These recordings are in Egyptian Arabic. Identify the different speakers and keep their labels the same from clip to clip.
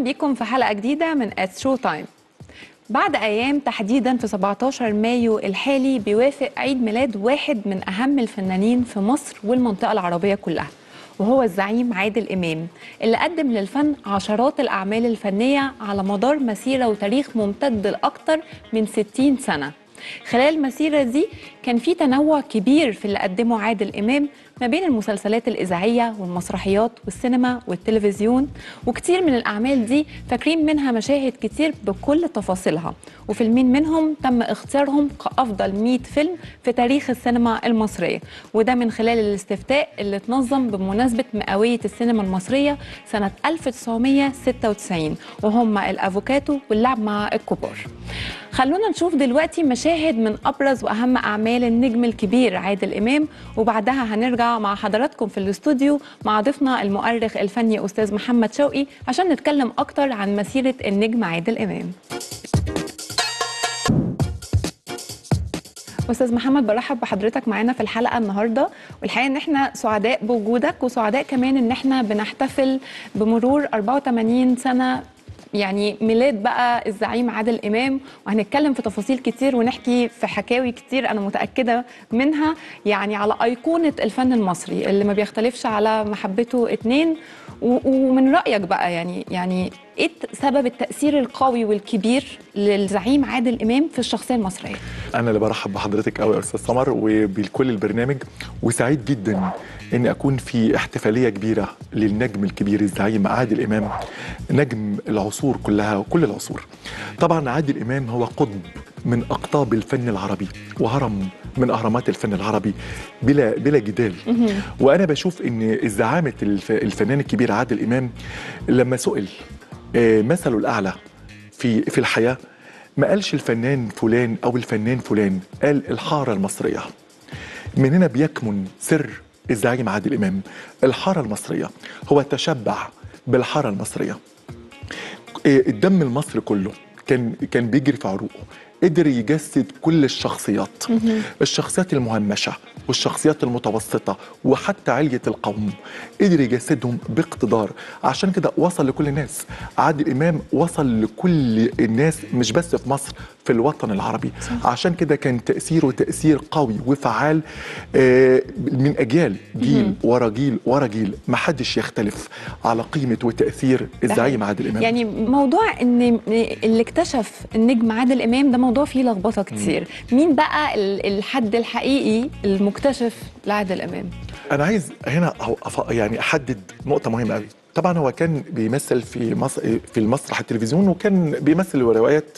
Speaker 1: بيكم في حلقة جديدة من ات شو تايم بعد أيام تحديدا في 17 مايو الحالي بيوافق عيد ميلاد واحد من أهم الفنانين في مصر والمنطقة العربية كلها وهو الزعيم عادل إمام اللي قدم للفن عشرات الأعمال الفنية على مدار مسيرة وتاريخ ممتد لأكثر من 60 سنة خلال المسيرة دي كان في تنوع كبير في اللي قدمه عادل إمام ما بين المسلسلات الإذاعية والمسرحيات والسينما والتلفزيون وكتير من الأعمال دي فاكرين منها مشاهد كتير بكل تفاصيلها وفيلمين منهم تم اختيارهم كأفضل 100 فيلم في تاريخ السينما المصرية وده من خلال الاستفتاء اللي اتنظم بمناسبة مئوية السينما المصرية سنة 1996 وهم الأفوكاتو واللعب مع الكبار خلونا نشوف دلوقتي مشاهد من أبرز وأهم أعمال النجم الكبير عادل إمام وبعدها هنرجع مع حضراتكم في الاستوديو مع ضيفنا المؤرخ الفني أستاذ محمد شوقي عشان نتكلم أكتر عن مسيرة النجم عادل إمام استاذ محمد برحب بحضرتك معانا في الحلقه النهارده والحقيقه ان احنا سعداء بوجودك وسعداء كمان ان احنا بنحتفل بمرور 84 سنه يعني ميلاد بقى الزعيم عادل امام وهنتكلم في تفاصيل كتير ونحكي في حكاوي كتير انا متاكده منها يعني على ايقونه الفن المصري اللي ما بيختلفش على محبته اتنين ومن رايك بقى يعني يعني ايه سبب التاثير القوي والكبير للزعيم عادل امام في الشخصيه المصريه
Speaker 2: انا اللي برحب بحضرتك قوي يا استاذ سمر وبكل البرنامج وسعيد جدا اني اكون في احتفاليه كبيره للنجم الكبير الزعيم عادل امام نجم العصور كلها وكل العصور طبعا عادل امام هو قطب من اقطاب الفن العربي وهرم من اهرامات الفن العربي بلا بلا جدال وانا بشوف ان زعامه الفنان الكبير عادل امام لما سئل مثله الاعلى في في الحياه ما قالش الفنان فلان او الفنان فلان قال الحاره المصريه من هنا بيكمن سر الزعيم عادل امام الحاره المصريه هو تشبع بالحاره المصريه الدم المصري كله كان كان بيجري في عروقه قدر يجسد كل الشخصيات الشخصيات المهمشه والشخصيات المتوسطه وحتى عليه القوم قدر يجسدهم باقتدار عشان كده وصل لكل الناس عادل امام وصل لكل الناس مش بس في مصر في الوطن العربي صح. عشان كده كان تاثيره تاثير قوي وفعال من اجيال جيل ورا جيل ورا جيل ما حدش يختلف على قيمه وتاثير الزعيم عادل امام
Speaker 1: يعني موضوع ان اللي اكتشف النجم عادل امام ده موضوع فيه لخبطه كتير مم. مين بقى الحد الحقيقي المكتشف لعادل امام
Speaker 2: انا عايز هنا يعني احدد نقطه مهمه قوي طبعا هو كان بيمثل في مصر في المسرح التلفزيون وكان بيمثل روايات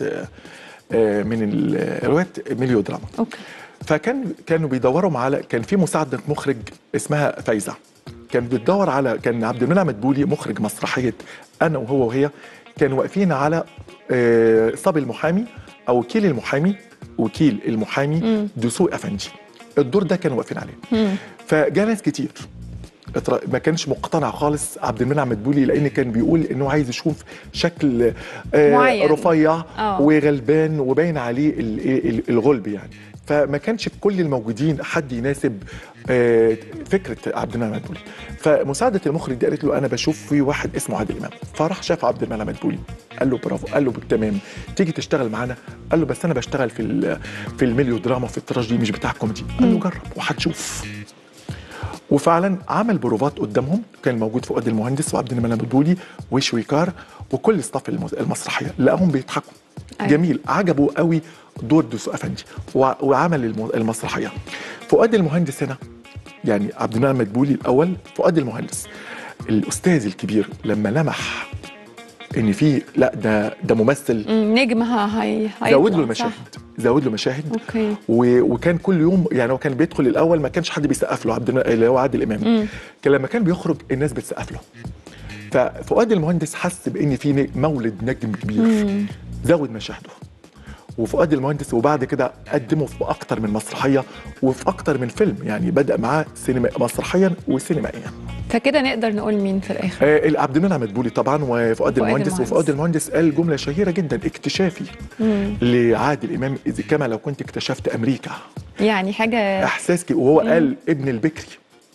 Speaker 2: من الروايات ميليو دراما
Speaker 1: أوكي.
Speaker 2: فكان كانوا بيدوروا على كان في مساعده مخرج اسمها فايزه كان بتدور على كان عبد المنعم مدبولي مخرج مسرحيه انا وهو وهي كانوا واقفين على صبي المحامي او وكيل المحامي وكيل المحامي دسوق افندي الدور ده كانوا واقفين عليه فجاء ناس كتير ما كانش مقتنع خالص عبد المنعم مدبولي لان كان بيقول انه عايز يشوف شكل
Speaker 1: معين.
Speaker 2: رفيع
Speaker 1: أوه.
Speaker 2: وغلبان وباين عليه الغلب يعني فما كانش كل الموجودين حد يناسب فكره عبد المنعم مدبولي فمساعده المخرج دي قالت له انا بشوف في واحد اسمه عادل امام فراح شاف عبد المنعم مدبولي قال له برافو قال له تمام تيجي تشتغل معانا قال له بس انا بشتغل في في الميليو دراما في التراجيدي مش بتاع كوميدي قال له جرب وهتشوف وفعلا عمل بروفات قدامهم كان موجود فؤاد المهندس وعبد المنعم مدبولي وشويكار وكل ستاف المسرحيه لقاهم بيضحكوا
Speaker 1: أيوة.
Speaker 2: جميل عجبه قوي دور دسوق افندي وعمل المسرحيه فؤاد المهندس هنا يعني عبد المنعم مدبولي الاول فؤاد المهندس الاستاذ الكبير لما لمح ان في لا ده ده ممثل
Speaker 1: نجم هي
Speaker 2: زود له المشاهد زود له مشاهد
Speaker 1: اوكي
Speaker 2: و... وكان كل يوم يعني هو كان بيدخل الاول ما كانش حد بيسقف له عبد اللي هو عادل امام كان لما كان بيخرج الناس بتسقف له ففؤاد المهندس حس بان في مولد نجم كبير
Speaker 1: مم.
Speaker 2: زود مشاهده وفؤاد المهندس وبعد كده قدمه في اكتر من مسرحيه وفي اكتر من فيلم يعني بدا معاه سينما مسرحيا وسينمائيا
Speaker 1: فكده نقدر نقول مين في الاخر
Speaker 2: آه عبد المنعم مدبولي طبعا وفؤاد المهندس
Speaker 1: المهندس.
Speaker 2: وفؤاد المهندس قال جمله شهيره جدا اكتشافي
Speaker 1: مم.
Speaker 2: لعادل امام إذ كما لو كنت اكتشفت امريكا
Speaker 1: يعني حاجه
Speaker 2: احساس كي- وهو قال ابن البكري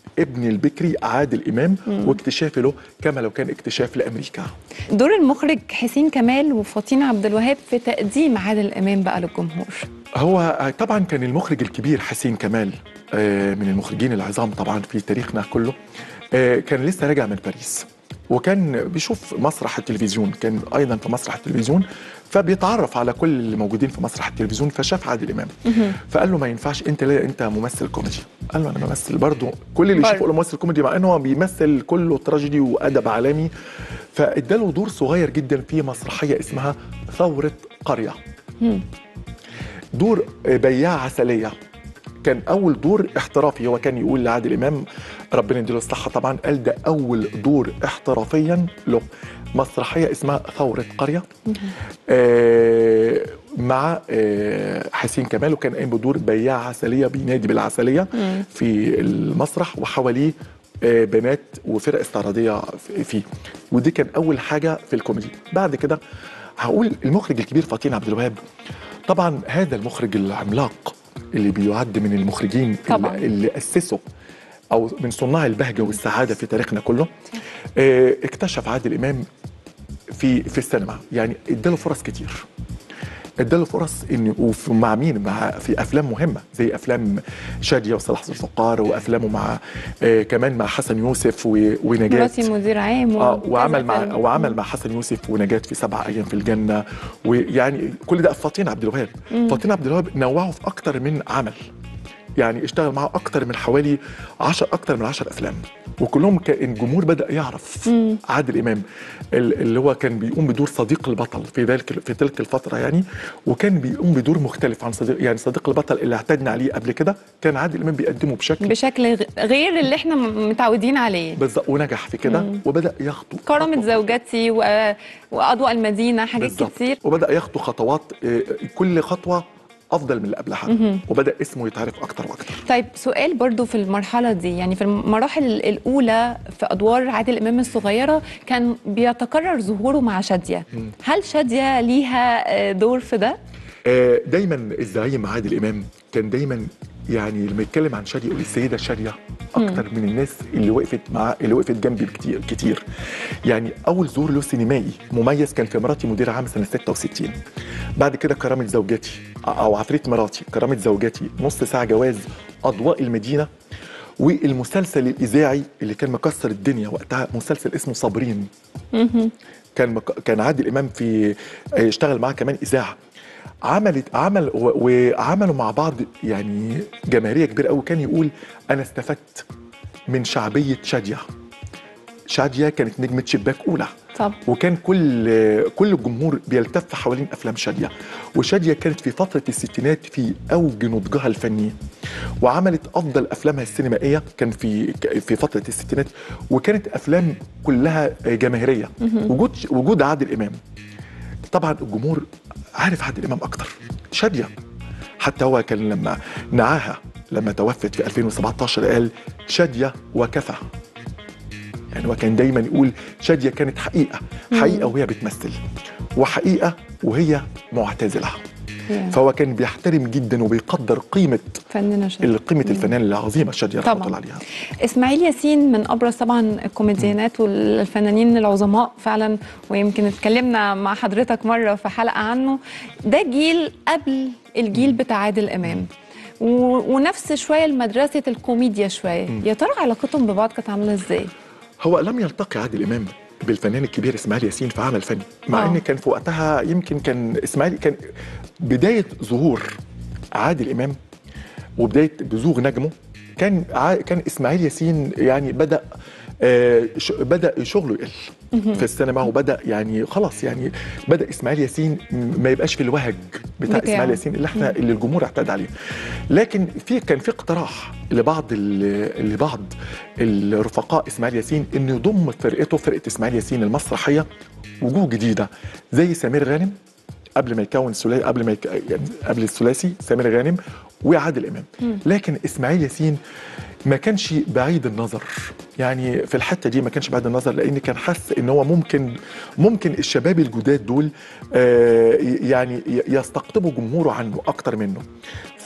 Speaker 2: ابن البكري عادل امام واكتشافي له كما لو كان اكتشاف لامريكا
Speaker 1: دور المخرج حسين كمال وفاطين عبد الوهاب في تقديم عادل امام بقى للجمهور
Speaker 2: هو طبعا كان المخرج الكبير حسين كمال آه، من المخرجين العظام طبعا في تاريخنا كله آه، كان لسه راجع من باريس وكان بيشوف مسرح التلفزيون كان ايضا في مسرح التلفزيون فبيتعرف على كل اللي موجودين في مسرح التلفزيون فشاف عادل امام فقال له ما ينفعش انت ليه انت ممثل كوميدي قال له انا بمثل برضه كل اللي
Speaker 1: برضه.
Speaker 2: يشوفه له ممثل كوميدي مع انه هو بيمثل كله تراجيدي وادب عالمي فاداله دور صغير جدا في مسرحيه اسمها ثوره قريه دور بياع عسليه كان اول دور احترافي هو كان يقول لعادل امام ربنا يديله الصحه طبعا قال ده اول دور احترافيا له مسرحيه اسمها ثوره قريه آه مع آه حسين كمال وكان قايم بدور بياع عسليه بينادي بالعسليه في المسرح وحواليه آه، بنات وفرق استعراضيه في- فيه ودي كان اول حاجه في الكوميدي بعد كده هقول المخرج الكبير فاطين عبد الوهاب طبعا هذا المخرج العملاق اللي بيعد من المخرجين
Speaker 1: طبعاً.
Speaker 2: اللي, اللي اسسوا او من صناع البهجه والسعاده في تاريخنا كله آه، اكتشف عادل امام في في السينما يعني اداله فرص كتير اداله فرص ان وف- مع مين مع في افلام مهمه زي افلام شاديه وصلاح ذو الفقار وافلامه مع آه كمان مع حسن يوسف و- ونجاة
Speaker 1: مراتي مدير عام
Speaker 2: اه
Speaker 1: وكذا
Speaker 2: وعمل مع
Speaker 1: فيلم.
Speaker 2: وعمل مع حسن يوسف ونجاة في سبع ايام في الجنه ويعني كل ده فاطين عبد الوهاب فاطين عبد الوهاب نوعه في اكتر من عمل يعني اشتغل معاه اكتر من حوالي 10 اكتر من 10 افلام وكلهم كان الجمهور بدا يعرف عادل امام ال- اللي هو كان بيقوم بدور صديق البطل في ذلك في تلك الفتره يعني وكان بيقوم بدور مختلف عن صديق يعني صديق البطل اللي اعتدنا عليه قبل كده كان عادل امام بيقدمه بشكل
Speaker 1: بشكل غ- غير اللي احنا م- متعودين عليه
Speaker 2: بالظبط ونجح في كده وبدا يخطو
Speaker 1: كرامة
Speaker 2: خطوة
Speaker 1: زوجتي و... وأضواء المدينة حاجات
Speaker 2: بالظبط.
Speaker 1: كتير
Speaker 2: وبدا يخطو خطوات آه، كل خطوه افضل من اللي قبلها وبدا اسمه يتعرف اكتر واكتر
Speaker 1: طيب سؤال برضو في المرحلة دي يعني في المراحل الأولى في أدوار عادل إمام الصغيرة كان بيتكرر ظهوره مع شادية هل شادية ليها آه، دور في ده؟
Speaker 2: آه، دايما الزعيم عادل امام كان دايما يعني لما يتكلم عن شاديه يقول السيده شاديه اكتر من الناس اللي وقفت مع اللي وقفت جنبي بكتير كتير يعني اول ظهور له سينمائي مميز كان في مراتي مدير عام سنه 66 بعد كده كرامه زوجتي او عفريت مراتي كرامه زوجتي نص ساعه جواز اضواء المدينه والمسلسل الاذاعي اللي كان مكسر الدنيا وقتها مسلسل اسمه صابرين كان مك... كان عادل امام في اشتغل معاه كمان اذاعه عملت عمل و... وعملوا مع بعض يعني جماهيريه كبيره قوي كان يقول انا استفدت من شعبيه شاديه شاديه كانت نجمه شباك اولى
Speaker 1: طب
Speaker 2: وكان كل كل الجمهور بيلتف حوالين افلام شاديه وشاديه كانت في فتره الستينات في اوج نضجها الفني وعملت افضل افلامها السينمائيه كان في في فتره الستينات وكانت افلام كلها جماهيريه وجود وجود عادل امام طبعا الجمهور عارف عادل امام اكتر شاديه حتى هو كان لما نعاها لما توفت في 2017 قال شاديه وكفى يعني هو كان دايما يقول شاديه كانت حقيقه حقيقه وهي بتمثل وحقيقه وهي معتزله
Speaker 1: يا.
Speaker 2: فهو كان بيحترم جدا وبيقدر قيمه
Speaker 1: فنانة شادية
Speaker 2: قيمه الفنان العظيمه شاديه رحمه
Speaker 1: طبعاً.
Speaker 2: الله عليها
Speaker 1: اسماعيل ياسين من ابرز طبعا الكوميديانات والفنانين العظماء فعلا ويمكن اتكلمنا مع حضرتك مره في حلقه عنه ده جيل قبل الجيل بتاع عادل امام و- ونفس شويه لمدرسه الكوميديا شويه يا ترى علاقتهم ببعض كانت عامله ازاي
Speaker 2: هو لم يلتقي عادل امام بالفنان الكبير اسماعيل ياسين في عمل فني مع
Speaker 1: آه.
Speaker 2: ان كان في وقتها يمكن كان اسماعيل كان بدايه ظهور عادل امام وبدايه بزوغ نجمه كان ع- كان اسماعيل ياسين يعني بدا آه، ش- بدا شغله يقل في السينما وبدا يعني خلاص يعني بدا اسماعيل ياسين م- ما يبقاش في الوهج بتاع
Speaker 1: بتاعه.
Speaker 2: اسماعيل ياسين اللي احنا اللي الجمهور اعتاد عليه لكن في كان في اقتراح لبعض ال- لبعض الرفقاء اسماعيل ياسين انه يضم فرقته فرقه اسماعيل ياسين المسرحيه وجوه جديده زي سمير غانم قبل ما يكون الثلاثي قبل ما يك... يعني قبل الثلاثي سمير غانم وعادل امام لكن اسماعيل ياسين ما كانش بعيد النظر يعني في الحته دي ما كانش بعيد النظر لان كان حس ان هو ممكن ممكن الشباب الجداد دول آه، يعني ي- يستقطبوا جمهوره عنه اكتر منه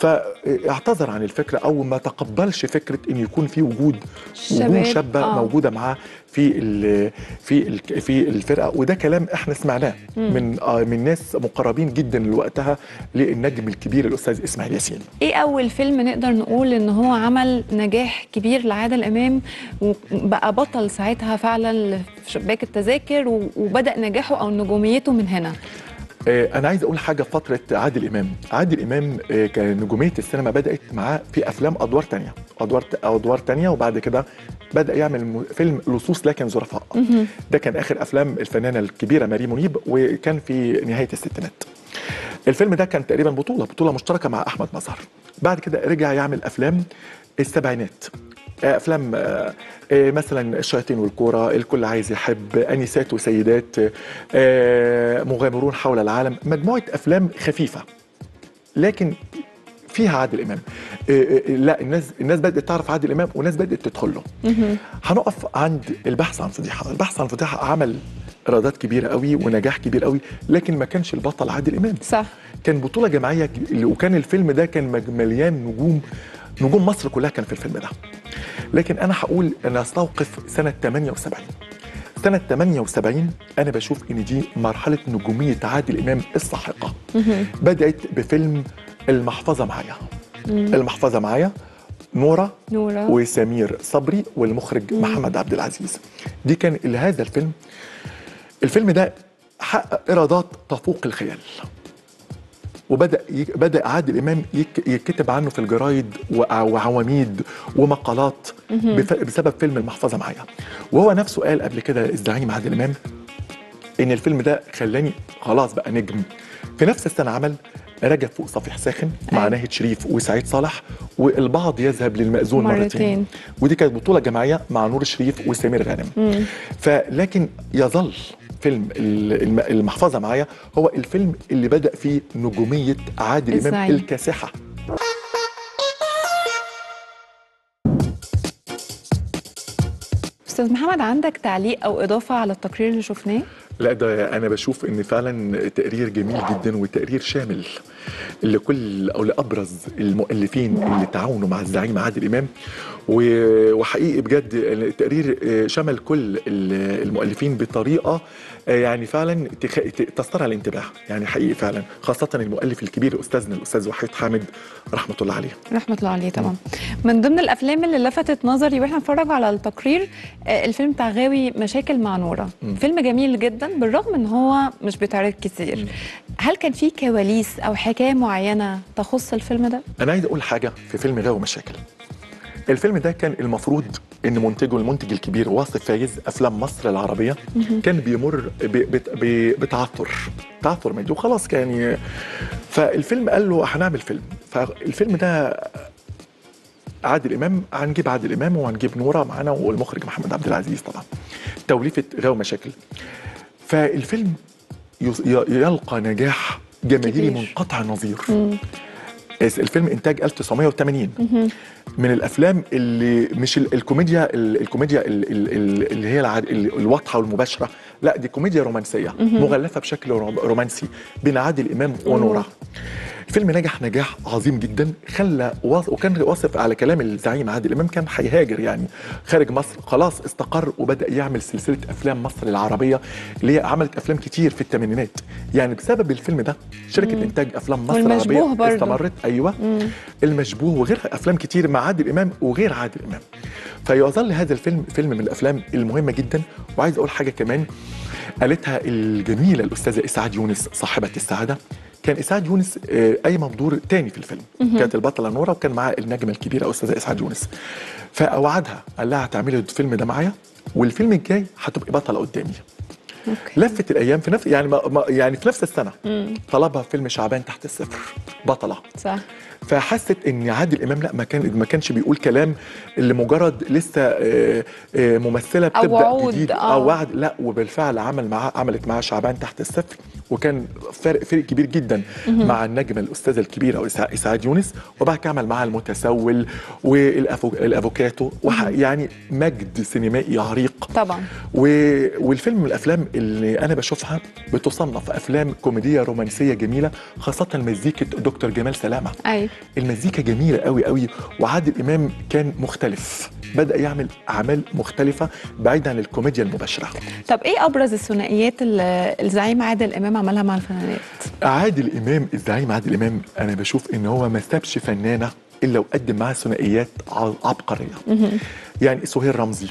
Speaker 2: فاعتذر عن الفكره او ما تقبلش فكره ان يكون في وجود
Speaker 1: شباب،
Speaker 2: وجود شابه
Speaker 1: آه.
Speaker 2: موجوده معاه في ال في ال في الفرقه وده كلام احنا سمعناه من آه من ناس مقربين جدا لوقتها للنجم الكبير الاستاذ اسماعيل ياسين
Speaker 1: ايه اول فيلم نقدر نقول ان هو عمل نجاح كبير لعادل امام وبقى بطل ساعتها فعلا في شباك التذاكر و- وبدا نجاحه او نجوميته من هنا
Speaker 2: آه، انا عايز اقول حاجه في فتره عادل امام عادل امام آه، كان نجوميه السينما بدات معاه في افلام ادوار تانية ادوار ادوار تانية وبعد كده بدا يعمل م- فيلم لصوص لكن ظرفاء ده كان اخر افلام الفنانه الكبيره ماري منيب وكان في نهايه الستينات الفيلم ده كان تقريبا بطوله بطوله مشتركه مع احمد مظهر بعد كده رجع يعمل افلام السبعينات افلام آه، آه، مثلا الشياطين والكوره الكل عايز يحب انسات وسيدات آه، مغامرون حول العالم مجموعه افلام خفيفه لكن فيها عادل امام آه، آه، لا الناس الناس بدات تعرف عادل امام والناس بدات تدخل له هنقف عند البحث عن فضيحه البحث عن فضيحه عمل ايرادات كبيره قوي ونجاح كبير قوي لكن ما كانش البطل عادل امام
Speaker 1: صح
Speaker 2: كان بطوله جماعيه ك- وكان الفيلم ده كان مج- مليان نجوم نجوم مصر كلها كان في الفيلم ده لكن انا هقول انا استوقف سنه 78 سنه 78 انا بشوف ان دي مرحله نجوميه عادل امام الساحقه بدات بفيلم المحفظه معايا المحفظه معايا نوره
Speaker 1: نورة
Speaker 2: وسمير صبري والمخرج محمد عبد العزيز دي كان هذا الفيلم الفيلم ده حقق ايرادات تفوق الخيال وبدا يك- بدا عادل امام يك- يتكتب عنه في الجرايد وع- وعواميد ومقالات بف- بسبب فيلم المحفظه معايا وهو نفسه قال قبل كده الزعيم عادل امام ان الفيلم ده خلاني خلاص بقى نجم في نفس السنه عمل رجب فوق صفيح ساخن مع
Speaker 1: أيوة.
Speaker 2: ناهد شريف وسعيد صالح والبعض يذهب للمأذون مرتين,
Speaker 1: مرتين.
Speaker 2: ودي كانت بطوله جماعيه مع نور الشريف وسمير غانم فلكن يظل فيلم ال- الم- المحفظه معايا هو الفيلم اللي بدا فيه نجوميه عادل امام
Speaker 1: الزعيم.
Speaker 2: الكاسحه
Speaker 1: استاذ محمد عندك تعليق او اضافه على التقرير اللي شفناه
Speaker 2: لا ده انا بشوف ان فعلا تقرير جميل جدا وتقرير شامل لكل او لابرز المؤلفين اللي تعاونوا مع الزعيم عادل امام و- وحقيقي بجد التقرير شمل كل ال- المؤلفين بطريقه يعني فعلا تخ... ت- تسترعى الانتباه يعني حقيقي فعلا خاصه المؤلف الكبير استاذنا الاستاذ وحيد حامد رحمه الله عليه
Speaker 1: رحمه الله عليه طبعا من ضمن الافلام اللي لفتت نظري واحنا بنتفرج على التقرير آه، الفيلم بتاع غاوي مشاكل مع نوره فيلم جميل جدا بالرغم ان هو مش بيتعرض كتير هل كان في كواليس او حكايه معينه تخص الفيلم ده
Speaker 2: انا عايز اقول حاجه في فيلم غاوي مشاكل الفيلم ده كان المفروض ان منتجه المنتج الكبير واصف فايز افلام مصر العربيه كان بيمر ب- بت- ب- بتعثر تعثر مادي وخلاص كان ي- فالفيلم قال له هنعمل فيلم فالفيلم ده عادل امام هنجيب عادل امام وهنجيب نوره معانا والمخرج محمد عبد العزيز طبعا توليفه غاوي مشاكل فالفيلم يص- ي- يلقى نجاح جماهيري
Speaker 1: كبير.
Speaker 2: منقطع النظير الفيلم انتاج 1980 من الافلام اللي مش ال- الكوميديا ال- الكوميديا ال- ال- ال- اللي هي العاد ال- الواضحه والمباشره لا دي كوميديا رومانسيه مغلفه بشكل روم- رومانسي بين عادل امام ونوره الفيلم نجح نجاح عظيم جدا خلى واص- وكان واصف على كلام الزعيم عادل امام كان هيهاجر يعني خارج مصر خلاص استقر وبدا يعمل سلسله افلام مصر العربيه اللي هي عملت افلام كتير في الثمانينات يعني بسبب الفيلم ده شركه انتاج افلام مصر
Speaker 1: والمشبوه
Speaker 2: العربيه
Speaker 1: برضو.
Speaker 2: استمرت ايوه المشبوه وغير افلام كتير مع عادل امام وغير عادل امام فيظل هذا الفيلم فيلم من الافلام المهمه جدا وعايز اقول حاجه كمان قالتها الجميله الاستاذه اسعاد يونس صاحبه السعاده كان اسعاد يونس آه، قايمه بدور تاني في الفيلم كانت البطله نوره وكان معاها النجمه الكبيره استاذه اسعاد يونس فاوعدها قال لها هتعملي الفيلم ده معايا والفيلم الجاي هتبقي بطله قدامي
Speaker 1: أوكي.
Speaker 2: لفت الايام في نفس يعني ما ما- يعني في نفس السنه طلبها فيلم شعبان تحت الصفر بطله
Speaker 1: صح
Speaker 2: فحست ان عادل امام لا ما كان ما كانش بيقول كلام لمجرد لسه آه، آه، ممثله
Speaker 1: أو
Speaker 2: بتبدا
Speaker 1: وعود،
Speaker 2: جديد
Speaker 1: آه.
Speaker 2: او وعد لا وبالفعل عمل معاه عملت معاه شعبان تحت الصفر وكان فرق فرق كبير جدا مع النجمه الاستاذه الكبيره إسع- اسعاد يونس وبعد كده عمل معاها المتسول والافوكاتو يعني مجد سينمائي عريق
Speaker 1: طبعا
Speaker 2: و... والفيلم من الافلام اللي انا بشوفها بتصنف افلام كوميديه رومانسيه جميله خاصه مزيكه دكتور جمال سلامه
Speaker 1: ايوه
Speaker 2: المزيكا جميله قوي قوي وعادل امام كان مختلف بدا يعمل اعمال مختلفه بعيد عن الكوميديا المباشره
Speaker 1: طب ايه ابرز الثنائيات اللي الزعيم عادل امام عملها مع الفنانات
Speaker 2: عادل امام الزعيم عادل امام انا بشوف ان هو ما سابش فنانه الا وقدم معاها ثنائيات ع- عبقريه يعني سهير رمزي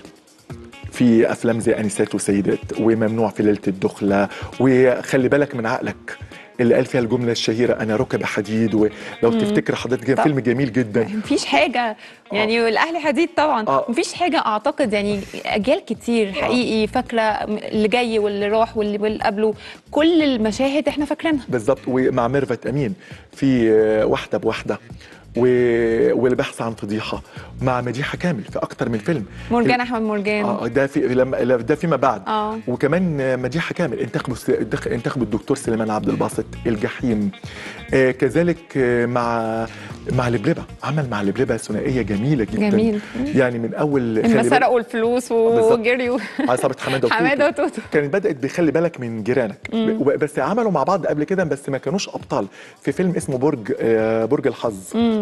Speaker 2: في افلام زي انسات وسيدات وممنوع في ليله الدخله وخلي بالك من عقلك اللي قال فيها الجمله الشهيره انا ركب حديد ولو تفتكر حضرتك كان
Speaker 1: طب.
Speaker 2: فيلم جميل جدا
Speaker 1: مفيش حاجة يعني الأهلي حديد طبعا
Speaker 2: آه.
Speaker 1: مفيش حاجة أعتقد يعني أجيال كتير حقيقي فاكرة اللي جاي واللي راح واللي واللي قبله كل المشاهد احنا فاكرينها
Speaker 2: بالظبط ومع ميرفت امين في آه، واحده بواحده و... والبحث عن فضيحه مع مديحه كامل في اكتر من فيلم
Speaker 1: مرجان أحمد مرجان
Speaker 2: اه ده في لما لا، ده فيما بعد
Speaker 1: آه.
Speaker 2: وكمان مديحه كامل انتخبوا الس- انتخ- انتخبوا الدكتور سليمان عبد الباسط الجحيم آه كذلك آه مع مع لبلبه عمل مع لبلبه ثنائيه جميله جدا
Speaker 1: جميل.
Speaker 2: يعني من اول
Speaker 1: لما
Speaker 2: خلي بالك-
Speaker 1: سرقوا الفلوس
Speaker 2: بالظبط.
Speaker 1: وجريوا
Speaker 2: عصابه حماده وتوتو
Speaker 1: حماده وتوتو
Speaker 2: كانت بدات بخلي بالك من جيرانك ب- بس عملوا مع بعض قبل كده بس ما كانوش ابطال في فيلم اسمه برج آه برج الحظ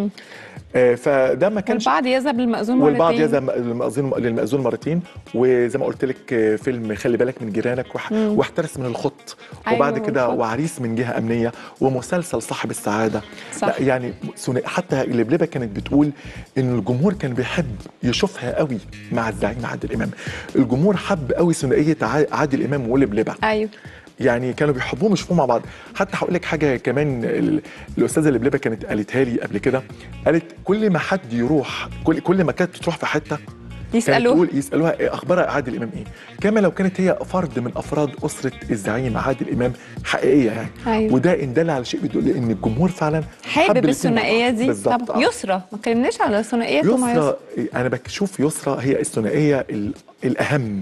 Speaker 2: آه فده ما كانش
Speaker 1: والبعض يذهب للمأذون
Speaker 2: والبعض
Speaker 1: مرتين.
Speaker 2: يذهب للمأذون للمأذون مرتين وزي ما قلت لك آه، فيلم خلي بالك من جيرانك وح... واحترس من الخط
Speaker 1: أيوة،
Speaker 2: وبعد كده
Speaker 1: والخط.
Speaker 2: وعريس من جهة أمنية ومسلسل صاحب السعادة
Speaker 1: صح.
Speaker 2: لا يعني ثنا- حتى لبلبة كانت بتقول إن الجمهور كان بيحب يشوفها قوي مع الزعيم عادل إمام الجمهور حب قوي ثنائية ع- عادل إمام ولبلبة
Speaker 1: أيوه
Speaker 2: يعني كانوا بيحبوهم يشوفوهم مع بعض حتى هقول لك حاجه كمان ال- الاستاذه لبلبه كانت قالتها لي قبل كده قالت كل ما حد يروح كل كل ما كانت تروح في حته كانت
Speaker 1: يسألوه
Speaker 2: تقول يسالوها إيه اخبار عادل امام ايه كما لو كانت هي فرد من افراد اسره الزعيم عادل امام حقيقيه يعني
Speaker 1: أيوة.
Speaker 2: وده ان دل على شيء بيدل ان الجمهور فعلا حب
Speaker 1: حابب
Speaker 2: الاتنين مع
Speaker 1: الثنائية
Speaker 2: بعض.
Speaker 1: دي
Speaker 2: بالظبط
Speaker 1: طب
Speaker 2: آه.
Speaker 1: يسرى ما اتكلمناش على ثنائياته مع يسرى
Speaker 2: يسرى انا بشوف يسرى هي الثنائيه ال- الاهم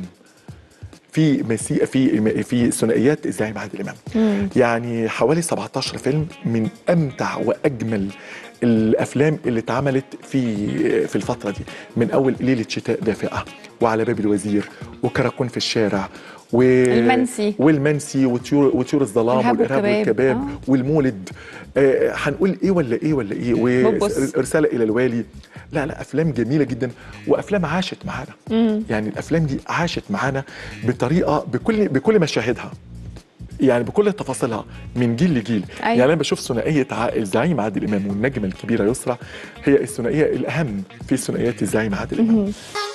Speaker 2: في مسي في في ثنائيات الزعيم عادل امام يعني حوالي 17 فيلم من امتع واجمل الافلام اللي اتعملت في في الفتره دي من اول ليله شتاء دافئه وعلى باب الوزير وكراكون في الشارع و
Speaker 1: المنسي.
Speaker 2: والمنسي وطيور وطيور الظلام
Speaker 1: الإرهاب
Speaker 2: والارهاب
Speaker 1: والكباب.
Speaker 2: والكباب
Speaker 1: آه.
Speaker 2: والمولد آه، هنقول ايه ولا ايه ولا ايه
Speaker 1: بوبوس.
Speaker 2: ورساله الى الوالي لا لا افلام جميله جدا وافلام عاشت معانا يعني الافلام دي عاشت معانا بطريقه بكل بكل مشاهدها يعني بكل تفاصيلها من جيل لجيل
Speaker 1: أيوة.
Speaker 2: يعني انا بشوف ثنائيه ع- الزعيم عادل امام والنجمه الكبيره يسرى هي الثنائيه الاهم في ثنائيات الزعيم عادل امام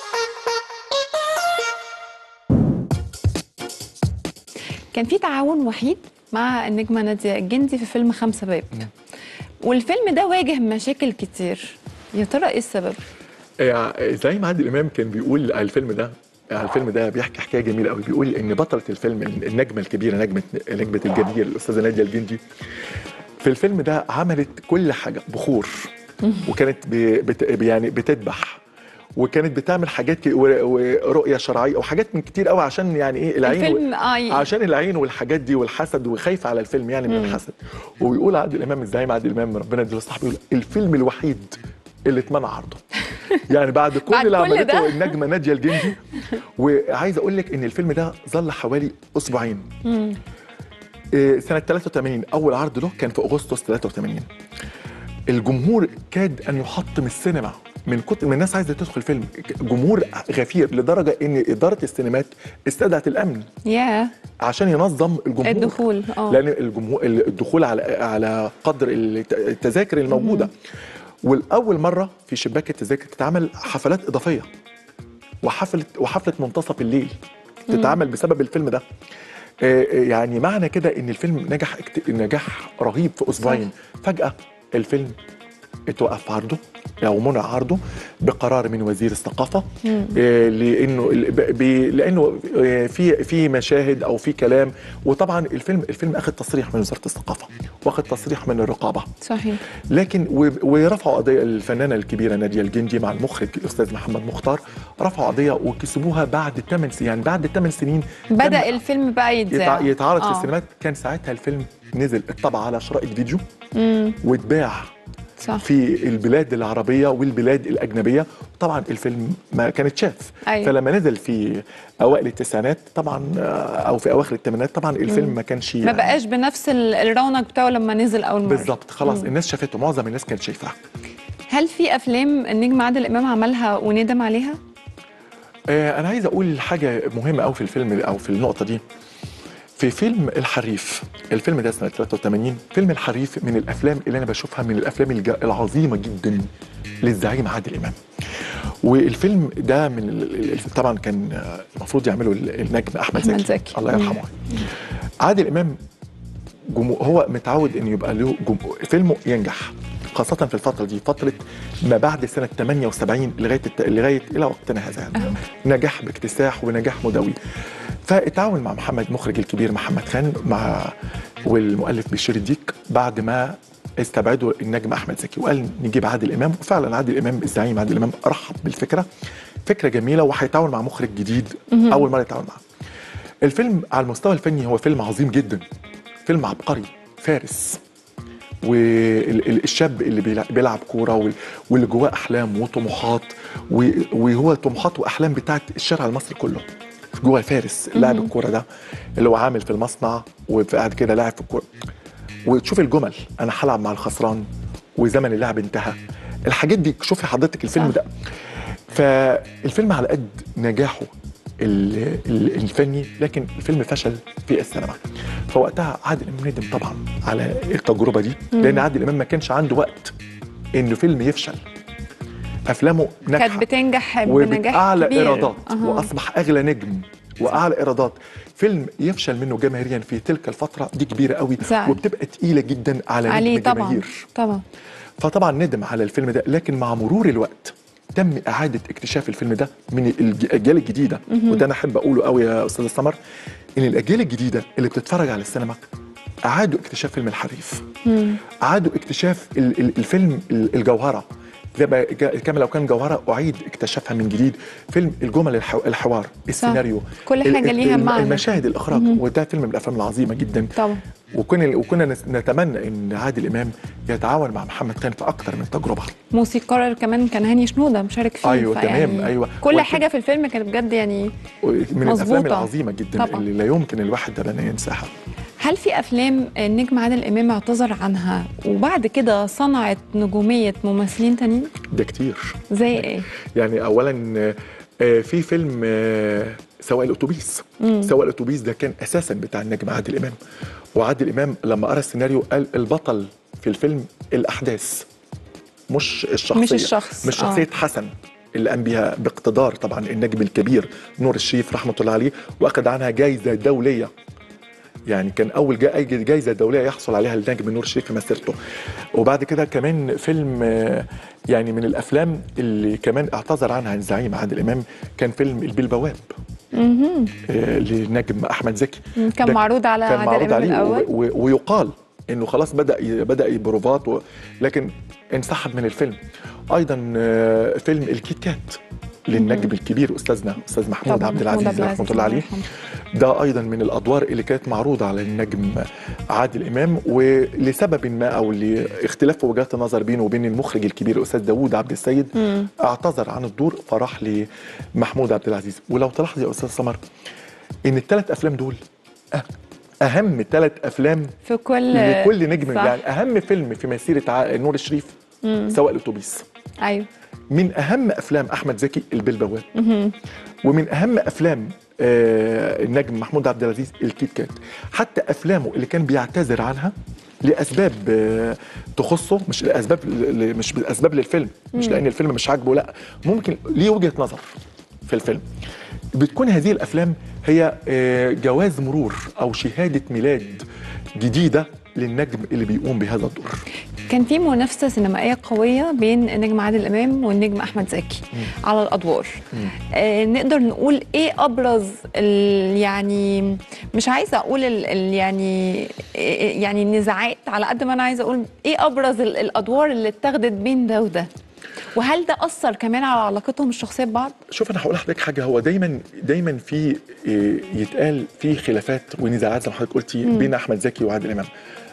Speaker 1: كان في تعاون وحيد مع النجمة نادية الجندي في فيلم خمسة باب والفيلم ده واجه مشاكل كتير يا ترى ايه السبب؟
Speaker 2: آه، الزعيم عادل امام كان بيقول على الفيلم ده على الفيلم ده بيحكي حكايه جميله قوي بيقول ان بطله الفيلم النجمه الكبيره نجمه نجمه الجميل الاستاذه ناديه الجندي في الفيلم ده عملت كل حاجه بخور وكانت ب- بت يعني بتذبح وكانت بتعمل حاجات ك- و- ورؤيه شرعيه وحاجات من كتير قوي عشان يعني ايه العين
Speaker 1: الفيلم اه ي-
Speaker 2: عشان العين والحاجات دي والحسد وخايفه على الفيلم يعني من الحسد وبيقول عادل امام الزعيم عادل امام ربنا يديله الصحه بيقول الفيلم الوحيد اللي اتمنع عرضه يعني بعد كل
Speaker 1: بعد
Speaker 2: اللي
Speaker 1: كل
Speaker 2: عملته
Speaker 1: ده؟
Speaker 2: النجمه ناديه الجندي وعايز اقول لك ان الفيلم ده ظل حوالي اسبوعين إيه، سنه 83 اول عرض له كان في اغسطس 83 الجمهور كاد ان يحطم السينما من كتر من الناس عايزه تدخل الفيلم جمهور غفير لدرجه ان اداره السينمات استدعت الامن
Speaker 1: يا
Speaker 2: عشان ينظم الجمهور
Speaker 1: الدخول، آه.
Speaker 2: لان الجمهور الدخول على على قدر الت- التذاكر الموجوده والاول مره في شباك التذاكر تتعمل حفلات اضافيه وحفله وحفله منتصف الليل تتعمل بسبب الفيلم ده آه، آه، يعني معنى كده ان الفيلم نجح اكت- نجاح رهيب في اسبوعين فجاه الفيلم اتوقف عرضه او منع عرضه بقرار من وزير الثقافه آه، لانه ب- ب- لانه آه، في في مشاهد او في كلام وطبعا الفيلم الفيلم اخذ تصريح من وزاره الثقافه واخذ تصريح من الرقابه
Speaker 1: صحيح
Speaker 2: لكن و- ورفعوا قضيه الفنانه الكبيره ناديه الجندي مع المخرج الاستاذ محمد مختار رفعوا قضيه وكسبوها بعد 8 سنين يعني بعد 8 سنين
Speaker 1: بدأ
Speaker 2: تم
Speaker 1: الفيلم بقى يتذاع
Speaker 2: يتع- يتعرض في
Speaker 1: آه.
Speaker 2: السينمات كان ساعتها الفيلم نزل اتطبع على شرائط فيديو واتباع
Speaker 1: صح.
Speaker 2: في البلاد العربيه والبلاد الاجنبيه طبعا الفيلم ما كان اتشاف
Speaker 1: أيوة.
Speaker 2: فلما نزل في اوائل التسعينات طبعا آه، او في اواخر الثمانينات طبعا الفيلم ما كانش
Speaker 1: ما بقاش بنفس ال- الرونق بتاعه لما نزل اول مره
Speaker 2: بالظبط خلاص الناس شافته معظم الناس كانت شايفاه
Speaker 1: هل في افلام النجم عادل امام عملها وندم عليها
Speaker 2: آه، انا عايز اقول حاجه مهمه قوي في الفيلم او في النقطه دي في فيلم الحريف الفيلم ده سنه 83 فيلم الحريف من الافلام اللي انا بشوفها من الافلام الج- العظيمه جدا للزعيم عادل امام والفيلم ده من ال- ال- طبعا كان آه، المفروض يعمله ال- النجم احمد
Speaker 1: أحمد
Speaker 2: زكي,
Speaker 1: زكي.
Speaker 2: الله يرحمه عادل امام جمهور هو متعود ان يبقى له جمهور فيلمه ينجح خاصة في الفترة دي فترة ما بعد سنة 78 لغاية الت... لغاية إلى وقتنا هذا يعني. نجاح باكتساح ونجاح مدوي فاتعاون مع محمد مخرج الكبير محمد خان مع والمؤلف بشير الديك بعد ما استبعدوا النجم احمد زكي وقال نجيب عادل امام وفعلا عادل امام الزعيم عادل امام رحب بالفكره فكره جميله وهيتعاون مع مخرج جديد اول مره يتعاون معاه الفيلم على المستوى الفني هو فيلم عظيم جدا فيلم عبقري فارس والشاب اللي بيلع- بيلعب كوره وال- واللي جواه احلام وطموحات و- وهو طموحات واحلام بتاعت الشارع المصري كله جوه فارس لاعب الكوره ده اللي هو عامل في المصنع وقاعد كده لاعب في الكوره وتشوف الجمل انا هلعب مع الخسران وزمن اللعب انتهى الحاجات دي شوفي حضرتك الفيلم
Speaker 1: صح.
Speaker 2: ده فالفيلم على قد نجاحه ال- ال- الفني لكن الفيلم فشل في السينما فوقتها عادل امام ندم طبعا على التجربه دي لان عادل امام ما كانش عنده وقت انه فيلم يفشل افلامه ناجحه
Speaker 1: كانت بتنجح بنجاح
Speaker 2: وبأعلى
Speaker 1: كبير
Speaker 2: ايرادات
Speaker 1: أها.
Speaker 2: واصبح اغلى نجم واعلى ايرادات فيلم يفشل منه جماهيريا في تلك الفتره دي كبيره قوي
Speaker 1: زعل.
Speaker 2: وبتبقى تقيله جدا على
Speaker 1: عليه
Speaker 2: نجم
Speaker 1: طبعا
Speaker 2: الجماهير
Speaker 1: طبعا
Speaker 2: فطبعا ندم على الفيلم ده لكن مع مرور الوقت تم اعاده اكتشاف الفيلم ده من الج- الاجيال الجديده وده انا احب اقوله قوي يا استاذ سمر ان الاجيال الجديده اللي بتتفرج على السينما اعادوا اكتشاف فيلم الحريف اعادوا اكتشاف ال- ال- الفيلم ال- الجوهره زي ما جا- كما لو كان جوهره اعيد اكتشافها من جديد فيلم الجمل الحو- الحوار السيناريو
Speaker 1: كل
Speaker 2: ال-
Speaker 1: حاجة
Speaker 2: ال-
Speaker 1: ليها
Speaker 2: الم-
Speaker 1: معنى.
Speaker 2: المشاهد الاخراج وده فيلم من الافلام العظيمه جدا
Speaker 1: طبعا
Speaker 2: وكنا وكنا نس- نتمنى ان عادل امام يتعاون مع محمد خان في اكتر من تجربه
Speaker 1: موسيقار كمان كان هاني شنودة مشارك فيه
Speaker 2: أيوة،
Speaker 1: فيعني
Speaker 2: تمام، أيوة.
Speaker 1: كل
Speaker 2: والفيلم-
Speaker 1: حاجة في الفيلم كانت بجد يعني
Speaker 2: من الافلام
Speaker 1: مظبوطة.
Speaker 2: العظيمه جدا
Speaker 1: طبعاً.
Speaker 2: اللي لا يمكن الواحد ابدا ينساها
Speaker 1: هل في افلام النجم عادل امام اعتذر عنها وبعد كده صنعت نجوميه ممثلين تانيين
Speaker 2: ده كتير
Speaker 1: زي ايه
Speaker 2: يعني اولا آه، في فيلم آه، سواق الاتوبيس سواق الاتوبيس ده كان اساسا بتاع النجم عادل امام وعادل امام لما قرا السيناريو قال البطل في الفيلم الاحداث مش الشخصيه
Speaker 1: مش الشخص،
Speaker 2: مش
Speaker 1: آه.
Speaker 2: شخصيه حسن اللي قام بيها باقتدار طبعا النجم الكبير نور الشريف رحمه الله عليه واخذ عنها جائزه دوليه يعني كان اول جا- أي جايزه دوليه يحصل عليها النجم نور الشريف في مسيرته وبعد كده كمان فيلم آه، يعني من الافلام اللي كمان اعتذر عنها الزعيم عادل امام كان فيلم البيه البواب آه، للنجم احمد زكي
Speaker 1: كان
Speaker 2: ده
Speaker 1: معروض على
Speaker 2: كان
Speaker 1: عادل
Speaker 2: معروض
Speaker 1: إمام
Speaker 2: عليه
Speaker 1: الأول.
Speaker 2: و- و- ويقال انه خلاص بدا ي- بدا بروفات و... لكن انسحب من الفيلم ايضا آه، فيلم الكيت كات للنجم الكبير استاذنا استاذ محمود
Speaker 1: طبعاً،
Speaker 2: عبد
Speaker 1: محمود
Speaker 2: العزيز
Speaker 1: عبد
Speaker 2: رحمه
Speaker 1: العزيز،
Speaker 2: الله عليه
Speaker 1: الله يرحمه.
Speaker 2: ده ايضا من الادوار اللي كانت معروضه على النجم عادل امام ولسبب ما او لاختلاف في وجهات النظر بينه وبين المخرج الكبير الاستاذ داوود عبد السيد اعتذر عن الدور فراح لمحمود عبد العزيز ولو تلاحظ يا استاذ سمر ان الثلاث افلام دول أه- اهم ثلاث افلام
Speaker 1: في كل
Speaker 2: لكل نجم
Speaker 1: صح.
Speaker 2: يعني اهم فيلم في مسيره ع- نور الشريف سواق الاتوبيس
Speaker 1: ايوه
Speaker 2: من اهم افلام احمد زكي البيه البواب ومن اهم افلام آه النجم محمود عبد العزيز الكيت كات حتى افلامه اللي كان بيعتذر عنها لاسباب آه تخصه مش لاسباب ل- مش بالاسباب للفيلم مش لان الفيلم مش عاجبه لا ممكن ليه وجهه نظر في الفيلم بتكون هذه الافلام هي آه جواز مرور او شهاده ميلاد جديده للنجم اللي بيقوم بهذا الدور
Speaker 1: كان في منافسه سينمائيه قويه بين النجم عادل امام والنجم احمد زكي على الادوار آه نقدر نقول ايه ابرز ال- يعني مش عايزه اقول ال ال يعني إيه- يعني النزاعات على قد ما انا عايزه اقول ايه ابرز ال الادوار اللي اتخذت بين ده وده وهل ده اثر كمان على علاقتهم الشخصيه ببعض
Speaker 2: شوف انا هقول لحضرتك حاجه هو دايما دايما في إيه، يتقال في خلافات ونزاعات زي ما حضرتك قلتي بين احمد زكي وعادل امام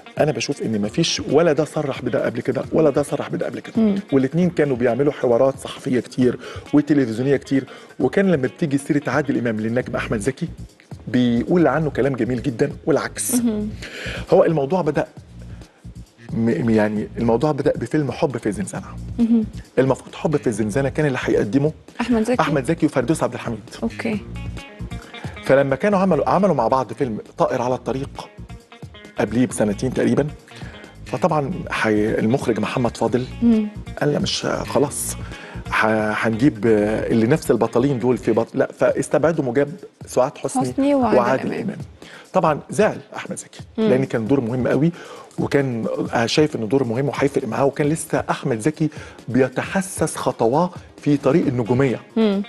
Speaker 2: انا بشوف ان مفيش ولا ده صرح بده قبل كده ولا ده صرح بده قبل كده والاثنين كانوا بيعملوا حوارات صحفيه كتير وتلفزيونيه كتير وكان لما بتيجي سيره عادل امام للنجم احمد زكي بيقول عنه كلام جميل جدا والعكس هو الموضوع بدا م- يعني الموضوع بدا بفيلم حب في الزنزانه المفروض حب في الزنزانه كان اللي هيقدمه
Speaker 1: احمد زكي
Speaker 2: احمد زكي وفردوس عبد الحميد
Speaker 1: اوكي
Speaker 2: فلما كانوا عملوا عملوا مع بعض فيلم طائر على الطريق قبليه بسنتين تقريبا فطبعا حي المخرج محمد فاضل قال لا مش خلاص ح- هنجيب آه، اللي نفس البطلين دول في بط... لا فاستبعدوا مجاب سعاد حسني,
Speaker 1: حسني وعادل
Speaker 2: وعادل
Speaker 1: إمام.
Speaker 2: امام طبعا زعل احمد زكي لان كان دور مهم قوي وكان آه، شايف انه دور مهم وهيفرق معاه وكان لسه احمد زكي بيتحسس خطواه في طريق النجوميه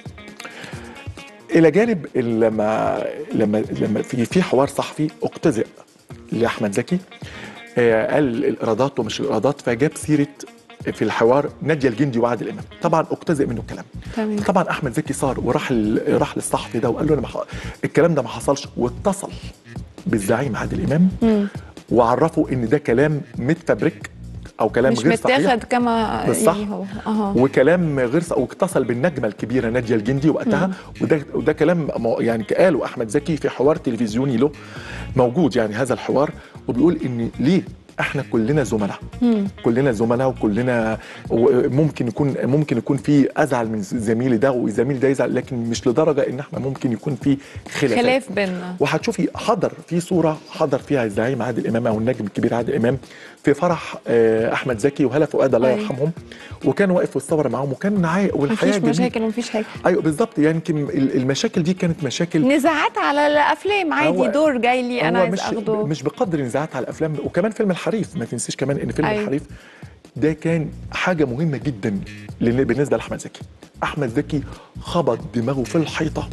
Speaker 2: الى جانب لما لما لما في في حوار صحفي اقتزئ لاحمد زكي آه، قال الايرادات ومش الايرادات فجاب سيره في الحوار ناديه الجندي وعادل امام طبعا اقتزئ منه الكلام
Speaker 1: تمام.
Speaker 2: طبعا احمد زكي صار وراح ال- راح للصحفي ده وقال له انا ما ح- الكلام ده ما حصلش واتصل بالزعيم عادل امام وعرفه ان ده كلام متفبرك او كلام
Speaker 1: مش
Speaker 2: غير صحيح
Speaker 1: متاخد كما
Speaker 2: بالصح.
Speaker 1: يعني هو اها
Speaker 2: وكلام غير ص- واتصل بالنجمه الكبيره ناديه الجندي وقتها وده وده كلام مو- يعني قاله احمد زكي في حوار تلفزيوني له موجود يعني هذا الحوار وبيقول ان ليه احنا كلنا زملاء كلنا زملاء وكلنا ممكن يكون ممكن يكون في ازعل من زميلي ده وزميلي ده يزعل لكن مش لدرجه ان احنا ممكن يكون في خلافات
Speaker 1: خلاف بيننا
Speaker 2: وهتشوفي حضر في صوره حضر فيها الزعيم عادل امام او النجم الكبير عادل امام في فرح آه، احمد زكي وهلا فؤاد الله
Speaker 1: أيوة.
Speaker 2: يرحمهم وكان واقف والصور معاهم وكان عايق والحياه
Speaker 1: مفيش
Speaker 2: جميلة.
Speaker 1: مشاكل ومفيش حاجه
Speaker 2: ايوه بالظبط يعني يمكن ال- المشاكل دي كانت مشاكل
Speaker 1: نزاعات على الافلام عادي
Speaker 2: هو-
Speaker 1: دور جاي لي انا
Speaker 2: هو
Speaker 1: عايز
Speaker 2: مش
Speaker 1: اخده
Speaker 2: مش بقدر نزاعات على الافلام وكمان فيلم الحريف ما تنسيش كمان ان فيلم
Speaker 1: أيوة.
Speaker 2: أيوة. الحريف ده كان حاجه مهمه جدا لل- بالنسبه لاحمد زكي احمد زكي خبط دماغه في الحيطه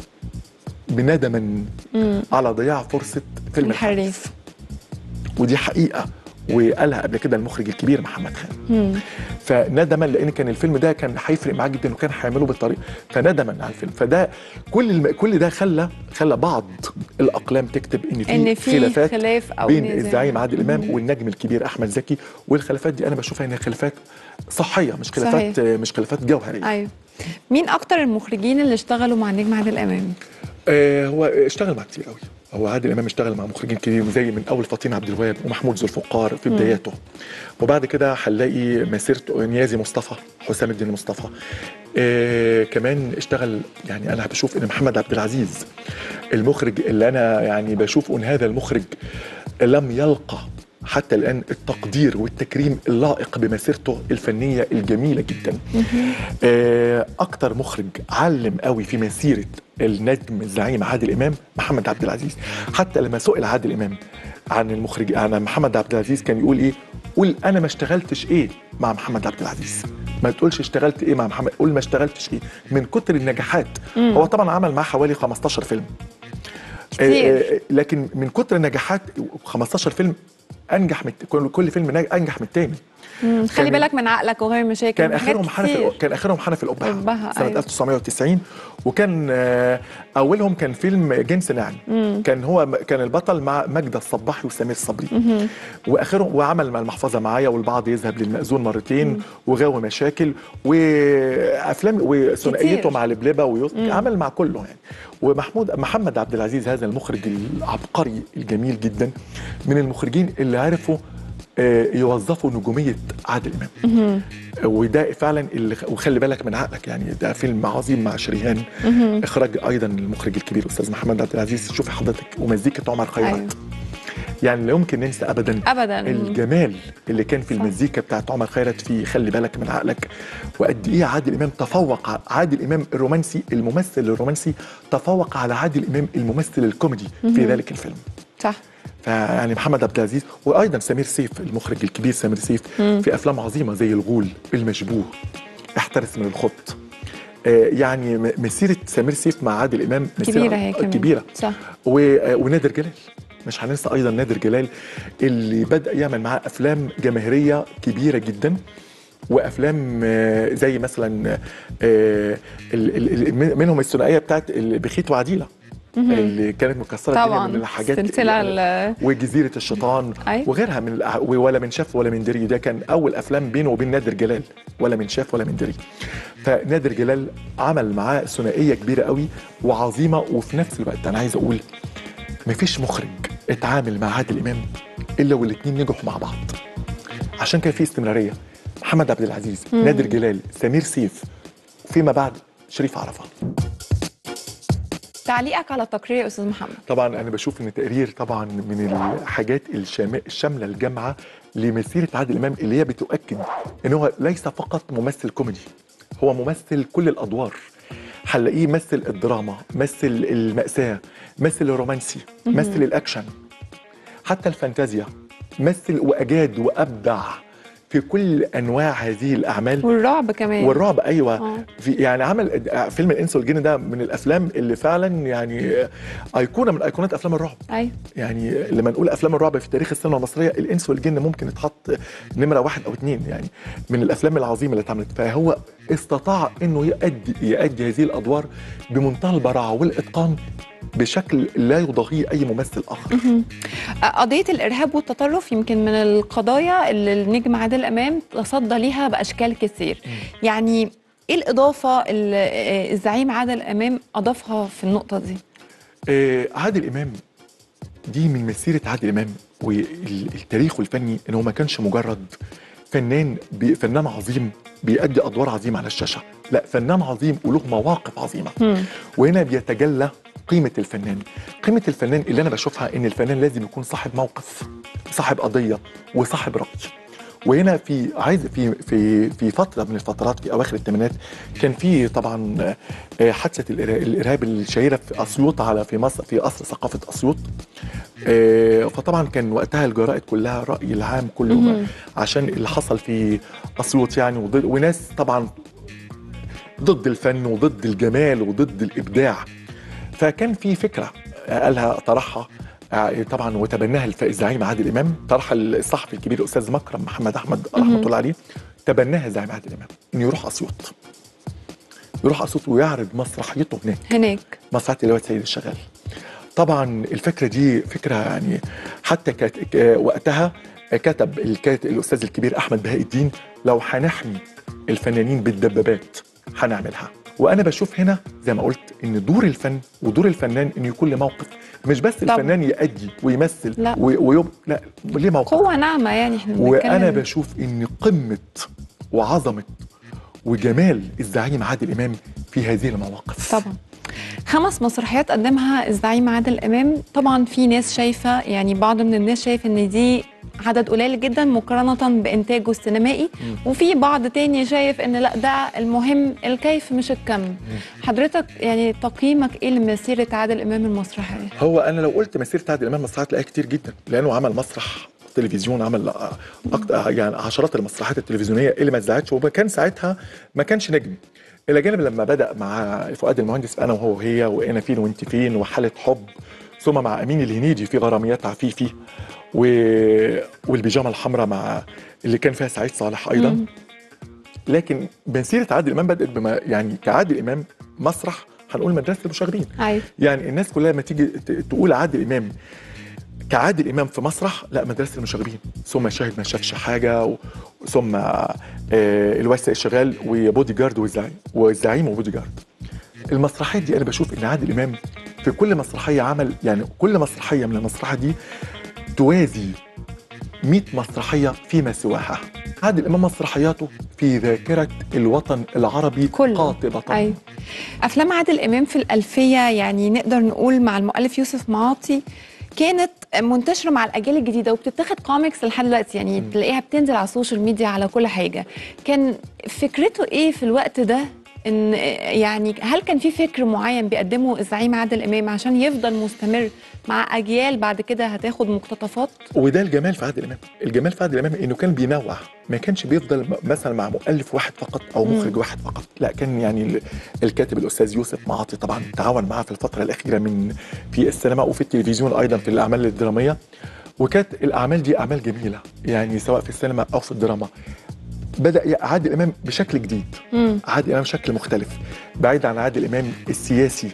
Speaker 2: بندما على ضياع فرصه فيلم الحريف
Speaker 1: الحريف
Speaker 2: ودي حقيقه وقالها قبل كده المخرج الكبير محمد خان فندما لان كان الفيلم ده كان هيفرق معاه جدا وكان هيعمله بالطريقه فندما على الفيلم فده كل الم... كل ده خلى خلى بعض الاقلام تكتب ان في,
Speaker 1: إن في
Speaker 2: خلافات
Speaker 1: خلاف أو
Speaker 2: بين
Speaker 1: نزاع.
Speaker 2: الزعيم عادل امام والنجم الكبير احمد زكي والخلافات دي انا بشوفها انها خلافات صحيه مش خلافات
Speaker 1: صحيح.
Speaker 2: مش خلافات جوهريه
Speaker 1: ايوه مين اكتر المخرجين اللي اشتغلوا مع النجم عادل امام
Speaker 2: آه هو اشتغل مع كتير قوي هو عادل امام اشتغل مع مخرجين كتير زي من اول فاطين عبد الوهاب ومحمود ذو الفقار في بداياته وبعد كده هنلاقي مسيرته نيازي مصطفى حسام الدين مصطفى آه كمان اشتغل يعني انا بشوف ان محمد عبد العزيز المخرج اللي انا يعني بشوف ان هذا المخرج لم يلقى حتى الان التقدير والتكريم اللائق بمسيرته الفنيه الجميله جدا آه، اكتر مخرج علم قوي في مسيره النجم الزعيم عادل امام محمد عبد العزيز حتى لما سئل عادل امام عن المخرج عن محمد عبد العزيز كان يقول ايه قول انا ما اشتغلتش ايه مع محمد عبد العزيز ما تقولش اشتغلت ايه مع محمد قول ما اشتغلتش ايه من كتر النجاحات هو طبعا عمل معاه حوالي 15 فيلم
Speaker 1: كتير.
Speaker 2: آه، آه، لكن من كتر النجاحات 15 فيلم انجح من كل كل فيلم ناج- انجح من الثاني
Speaker 1: مم، خلي
Speaker 2: كان-
Speaker 1: بالك من عقلك وغير مشاكل
Speaker 2: كان
Speaker 1: حاجات
Speaker 2: اخرهم حنفي
Speaker 1: كتير.
Speaker 2: كان اخرهم حنفي القبعه
Speaker 1: القبعة،
Speaker 2: سنه
Speaker 1: أيوة.
Speaker 2: 1990 وكان آه، اولهم كان فيلم جنس ناعم كان هو كان البطل مع ماجدة الصباحي وسمير صبري واخرهم وعمل مع المحفظه معايا والبعض يذهب للمأذون مرتين وغاوي مشاكل وافلام وثنائيته
Speaker 1: كتير.
Speaker 2: مع لبلبه ويوسف عمل مع كله يعني ومحمود محمد عبد العزيز هذا المخرج العبقري الجميل جدا من المخرجين اللي عرفوا آه، يوظفوا نجوميه عادل امام وده فعلا اللي وخلي بالك من عقلك يعني ده فيلم عظيم مع شريهان اخراج ايضا المخرج الكبير الاستاذ محمد عبد العزيز شوفي حضرتك ومزيكه عمر خيرت
Speaker 1: أيوة.
Speaker 2: يعني لا يمكن ننسى ابدا
Speaker 1: أبداً.
Speaker 2: الجمال اللي كان في
Speaker 1: صح.
Speaker 2: المزيكا بتاعت عمر خيرت في خلي بالك من عقلك وقد ايه عادل امام تفوق ع- عادل امام الرومانسي الممثل الرومانسي تفوق على عادل امام الممثل الكوميدي في ذلك الفيلم
Speaker 1: صح
Speaker 2: فيعني محمد عبد العزيز وايضا سمير سيف المخرج الكبير سمير سيف في افلام عظيمه زي الغول المشبوه احترس من الخط آه، يعني م- مسيره سمير سيف مع عادل امام مسيرة
Speaker 1: كبيرة هي كمان.
Speaker 2: كبيره
Speaker 1: صح.
Speaker 2: و- آه، ونادر جلال مش هننسى ايضا نادر جلال اللي بدا يعمل معاه افلام جماهيريه كبيره جدا وافلام آه، زي مثلا آه، ال- ال- ال- منهم الثنائيه بتاعت ال- بخيت وعديله اللي كانت مكسره الدنيا
Speaker 1: طبعا
Speaker 2: من الحاجات
Speaker 1: السلسله
Speaker 2: اللي-
Speaker 1: ال-
Speaker 2: وجزيره الشيطان
Speaker 1: أيوة.
Speaker 2: وغيرها من الأع- ولا من شاف ولا من دري ده كان اول افلام بينه وبين نادر جلال ولا من شاف ولا من دري فنادر جلال عمل معاه ثنائيه كبيره قوي وعظيمه وفي نفس الوقت انا عايز اقول مفيش مخرج اتعامل مع عادل امام الا والاثنين نجحوا مع بعض عشان كان في استمراريه محمد عبد العزيز نادر جلال سمير سيف وفيما بعد شريف عرفه
Speaker 1: تعليقك على التقرير يا استاذ محمد
Speaker 2: طبعا انا بشوف ان التقرير طبعا من الحاجات الشام- الشامله الجامعه لمسيره عادل امام اللي هي بتؤكد ان هو ليس فقط ممثل كوميدي هو ممثل كل الادوار هنلاقيه مثل الدراما مثل المأساة مثل الرومانسي مثل الأكشن حتى الفانتازيا مثل وأجاد وأبدع في كل أنواع هذه الأعمال
Speaker 1: والرعب كمان
Speaker 2: والرعب ايوه
Speaker 1: آه.
Speaker 2: في يعني عمل فيلم الانس والجن ده من الافلام اللي فعلا يعني ايقونه من ايقونات افلام الرعب
Speaker 1: ايوه
Speaker 2: يعني لما نقول افلام الرعب في تاريخ السينما المصريه الانس والجن ممكن يتحط نمره واحد او اثنين يعني من الافلام العظيمه اللي اتعملت فهو استطاع انه يؤدي يؤدي هذه الادوار بمنتهى البراعه والاتقان بشكل لا يضاهيه اي ممثل اخر
Speaker 1: قضيه الارهاب والتطرف يمكن من القضايا اللي النجم عادل امام تصدى ليها باشكال كثير يعني ايه الاضافه اللي الزعيم عادل امام اضافها في النقطه دي
Speaker 2: آه، عادل امام دي من مسيره عادل امام والتاريخ الفني ان هو ما كانش مجرد فنان بي فنان عظيم بيأدي ادوار عظيمه على الشاشه لا فنان عظيم وله مواقف عظيمه
Speaker 1: مم.
Speaker 2: وهنا بيتجلى قيمه الفنان قيمه الفنان اللي انا بشوفها ان الفنان لازم يكون صاحب موقف صاحب قضيه وصاحب راي وهنا في عايز في في في فتره من الفترات في اواخر الثمانينات كان في طبعا آه، حادثه الإرا- الارهاب الشهيره في اسيوط على في مصر في قصر ثقافه اسيوط آه، فطبعا كان وقتها الجرائد كلها الراي العام كله
Speaker 1: مهم.
Speaker 2: عشان اللي حصل في اسيوط يعني وضد وناس طبعا ضد الفن وضد الجمال وضد الابداع فكان في فكره قالها طرحها آه، طبعا وتبناها الف- الزعيم عادل امام طرحها الصحفي الكبير الاستاذ مكرم محمد احمد رحمه الله عليه تبناها الزعيم عادل امام انه يروح اسيوط يروح اسيوط ويعرض مسرحيته هناك
Speaker 1: هناك
Speaker 2: مسرحيه الواد سيد الشغال طبعا الفكره دي فكره يعني حتى كانت ك- وقتها كتب الكاتب الاستاذ الكبير احمد بهاء الدين لو هنحمي الفنانين بالدبابات هنعملها وانا بشوف هنا زي ما قلت ان دور الفن ودور الفنان انه يكون له موقف مش بس
Speaker 1: طبعا.
Speaker 2: الفنان يأدي ويمثل
Speaker 1: لا.
Speaker 2: و- ويب... لا ليه موقف
Speaker 1: قوه ناعمه يعني احنا
Speaker 2: وانا
Speaker 1: بنتكلم
Speaker 2: بشوف ان قمه وعظمه وجمال الزعيم عادل امام في هذه المواقف
Speaker 1: طبعا خمس مسرحيات قدمها الزعيم عادل امام طبعا في ناس شايفه يعني بعض من الناس شايف ان دي عدد قليل جدا مقارنه بانتاجه السينمائي وفي بعض تاني شايف ان لا ده المهم الكيف مش الكم حضرتك يعني تقييمك ايه لمسيره عادل امام المسرحيه
Speaker 2: هو انا لو قلت مسيره عادل امام مسرحيات تلاقيها كتير جدا لانه عمل مسرح تلفزيون عمل أكتر يعني عشرات المسرحيات التلفزيونيه اللي ما اتذاعتش وكان ساعتها ما كانش نجم الى جانب لما بدا مع فؤاد المهندس انا وهو وهي وانا فين وانت فين وحاله حب ثم مع امين الهنيدي في غراميات عفيفي و... والبيجامه الحمراء مع اللي كان فيها سعيد صالح ايضا
Speaker 1: مم.
Speaker 2: لكن مسيره عادل امام بدات بما يعني كعادل امام مسرح هنقول مدرسه المشاغبين
Speaker 1: ايوه
Speaker 2: يعني الناس كلها لما تيجي ت- تقول عادل امام كعادل امام في مسرح لا مدرسه المشاغبين ثم شاهد ما شافش حاجه و... ثم آه الواسع الشغال وبودي جارد والزعيم والزعيم وبودي جارد المسرحيات دي انا بشوف ان عادل امام في كل مسرحيه عمل يعني كل مسرحيه من المسرحيات دي توازي 100 مسرحيه فيما سواها عادل امام مسرحياته في ذاكره الوطن العربي
Speaker 1: كله.
Speaker 2: قاطبه
Speaker 1: ايوه افلام عادل امام في الالفيه يعني نقدر نقول مع المؤلف يوسف معاطي كانت منتشره مع الاجيال الجديده وبتتاخد كوميكس لحد دلوقتي يعني تلاقيها بتنزل على السوشيال ميديا على كل حاجه كان فكرته ايه في الوقت ده ان يعني هل كان في فكر معين بيقدمه الزعيم عادل امام عشان يفضل مستمر مع اجيال بعد كده هتاخد مقتطفات
Speaker 2: وده الجمال في عادل امام الجمال في عادل امام انه كان بينوع ما كانش بيفضل م- مثلا مع مؤلف واحد فقط او
Speaker 1: مم.
Speaker 2: مخرج واحد فقط لا كان يعني ال- الكاتب الاستاذ يوسف معاطي طبعا تعاون معاه في الفتره الاخيره من في السينما وفي التلفزيون ايضا في الاعمال الدراميه وكانت الاعمال دي اعمال جميله يعني سواء في السينما او في الدراما بدا ي- عادل امام بشكل جديد
Speaker 1: مم.
Speaker 2: عادل امام بشكل مختلف بعيد عن عادل امام السياسي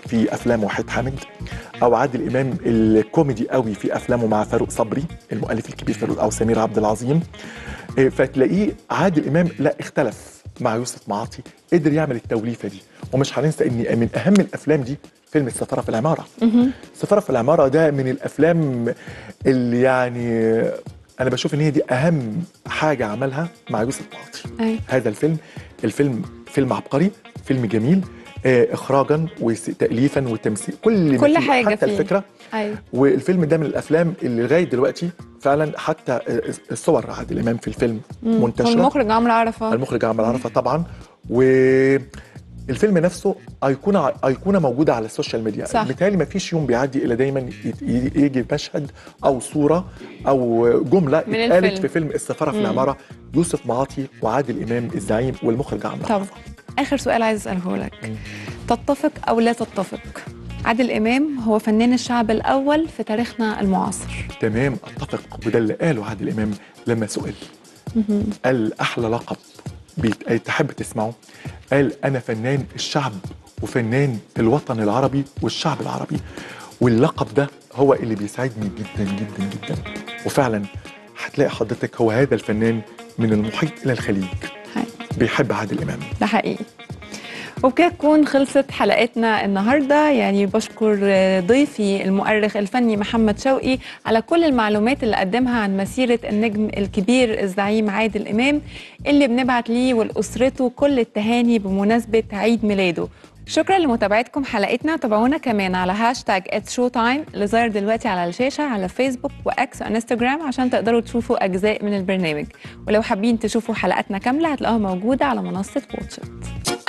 Speaker 2: في افلام وحيد حامد او عادل امام الكوميدي قوي في افلامه مع فاروق صبري المؤلف الكبير فاروق او سمير عبد العظيم إيه، فتلاقيه عادل امام لا اختلف مع يوسف معاطي قدر يعمل التوليفه دي ومش هننسى ان من اهم الافلام دي فيلم السفاره في العماره السفاره في العماره ده من الافلام اللي يعني انا بشوف ان هي دي اهم حاجه عملها مع يوسف معاطي
Speaker 1: أي.
Speaker 2: هذا الفيلم الفيلم فيلم عبقري فيلم جميل آه، اخراجا وتاليفا وتمثيل كل ما
Speaker 1: كل
Speaker 2: فيه،
Speaker 1: حاجة
Speaker 2: حتى
Speaker 1: فيه.
Speaker 2: الفكره
Speaker 1: ايوه
Speaker 2: والفيلم ده من الافلام اللي لغايه دلوقتي فعلا حتى الصور عادل امام في الفيلم منتشره
Speaker 1: والمخرج عمرو عرفه
Speaker 2: المخرج عمرو عرفه طبعا والفيلم نفسه ايقونه ايقونه موجوده على السوشيال ميديا
Speaker 1: صح.
Speaker 2: بالتالي ما فيش يوم بيعدي الا دايما يت- ي- يجي مشهد او صوره او جمله
Speaker 1: من
Speaker 2: اتقالت
Speaker 1: الفيلم.
Speaker 2: في فيلم السفاره في العماره يوسف معاطي وعادل امام الزعيم والمخرج عمرو
Speaker 1: طب
Speaker 2: عرفه
Speaker 1: اخر سؤال عايز اساله لك تتفق او لا تتفق عادل امام هو فنان الشعب الاول في تاريخنا المعاصر
Speaker 2: تمام اتفق وده اللي قاله عادل امام لما سئل قال احلى لقب بيت- تحب تسمعه قال انا فنان الشعب وفنان الوطن العربي والشعب العربي واللقب ده هو اللي بيسعدني جدا جدا جدا وفعلا هتلاقي حضرتك هو هذا الفنان من المحيط الى الخليج
Speaker 1: هاي.
Speaker 2: بيحب عادل امام
Speaker 1: ده حقيقي وبكده تكون خلصت حلقتنا النهارده يعني بشكر آه، ضيفي المؤرخ الفني محمد شوقي على كل المعلومات اللي قدمها عن مسيره النجم الكبير الزعيم عادل امام اللي بنبعت ليه ولاسرته كل التهاني بمناسبه عيد ميلاده شكرا لمتابعتكم حلقتنا تابعونا كمان على هاشتاج اتس شو تايم اللي ظاهر دلوقتي على الشاشه على فيسبوك واكس وانستجرام عشان تقدروا تشوفوا اجزاء من البرنامج ولو حابين تشوفوا حلقاتنا كامله هتلاقوها موجوده على منصه واتشت